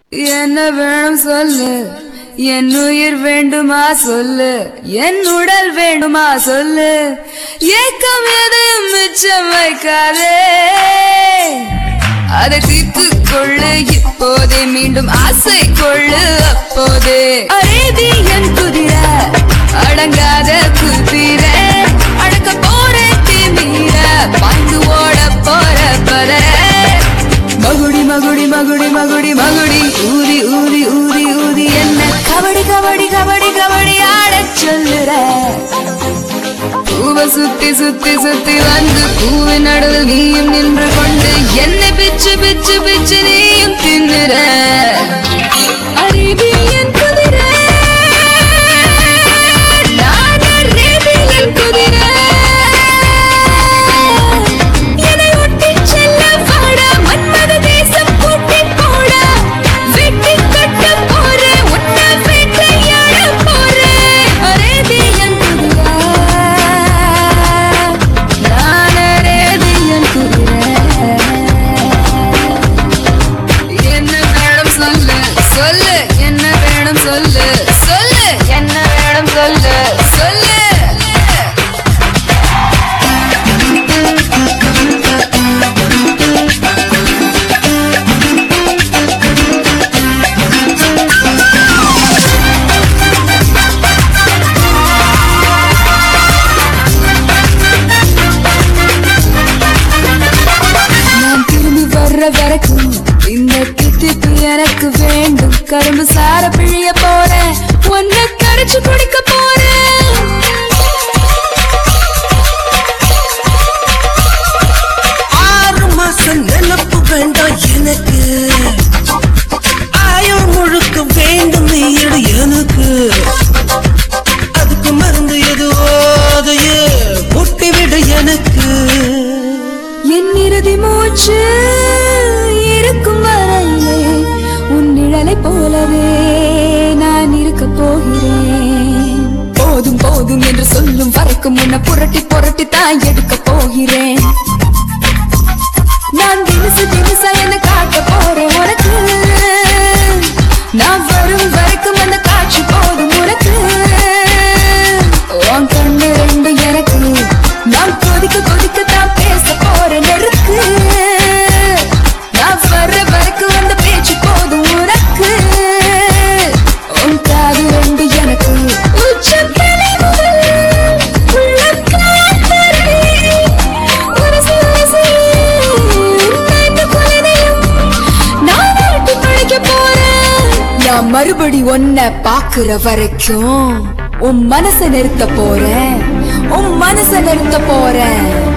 என்ன வேணும் சொல்லு என் உயிர் வேண்டுமா சொல்லு என் உடல் வேண்டுமா சொல்லு ஏக்கம் எதையும் மிச்சம் வைக்காதே அதை தீர்த்து கொள்ளு இப்போதே மீண்டும் ஆசை கொள்ளு அப்போதே அரேபியன் குதிரை அடங்காத குதிரை அடக்க போற திமீர பாய்ந்து ஓட போற பதற மகுடி மகுடி மகுடி மகுடி மகுடி ஊதி ஊதி ஊதி ஊதி என்ன கபடி கபடி கபடி கபடி ஆடச் சொல்லுற பூவ சுத்தி சுத்தி சுத்தி வந்து பூவின் நடுவில் நீயும் நின்று கொண்டு என்னை பிச்சு பிச்சு பிச்சு நீயும் தின்னுற அரேபியன் குதிரை நான் அரேபியன் குதிரை என்னை ஒட்டிச் செல்ல வாடா, மன்மத தேசம் கூட்டிப் போடா. வெட்டிக் கட்டப் போறேன், உன்னை வேட்டையாடப் போறேன். அரேபியன் குதிரை. நான் அரேபியன் குதிரை. என்ன வேணும் சொல்லு சொல்லு என்ன வேணும் சொல்லு சொல்லு என்ன வேணும் சொல்லு சொல்லு நான் திரும்பி வர்ற வரைக்கும் இந்த தித்திப்பு எனக்கு வேண்டும் கரும்பு சார பிழிய போறேன் ஒன்ன கரைச்சு குடிக்க போறேன் ஆறு மாசம் நினப்பு வேண்டாம் எனக்கு ஆயுள் முழுக்க வேண்டும் நீடு எனக்கு அதுக்கு மருந்து எதுவோ அதையே ஒட்டி விடு எனக்கு என் இறுதி மூச்சு இருக்கும் வரையிலே உன் நிழலை போலவே நான் இருக்க போகிறேன் போதும் போதும் என்று சொல்லும் வரைக்கும் உன்னை புரட்டி புரட்டி தான் எடுக்க போகிறேன் நான் தினசு தினசா என்ன காட்ட போறேன் உனக்கு நான் வரும் வரைக்கும் அந்த காட்சி போதும் உனக்கு உன் கண்ணு ரெண்டு எனக்கு நான் கொதிக்க கொதிக்க தான் பேச போறேன் நெருக்கு நான் வர்ற வரைக்கும் அந்த பேச்சு போதும் உனக்கு உன் காது ரெண்டு எனக்கு உச்சத்தலை முதல் உள்ளங்கால் வரை உரசி உரசி உன்னாட்டு குழந்தையும் நான் விரட்டி பழிக்க போறேன் நான் மறுபடி ஒன்ன பாக்குற வரைக்கும் உன் மனச நிறுத்த போறேன் உன் மனச நிறுத்த போறேன்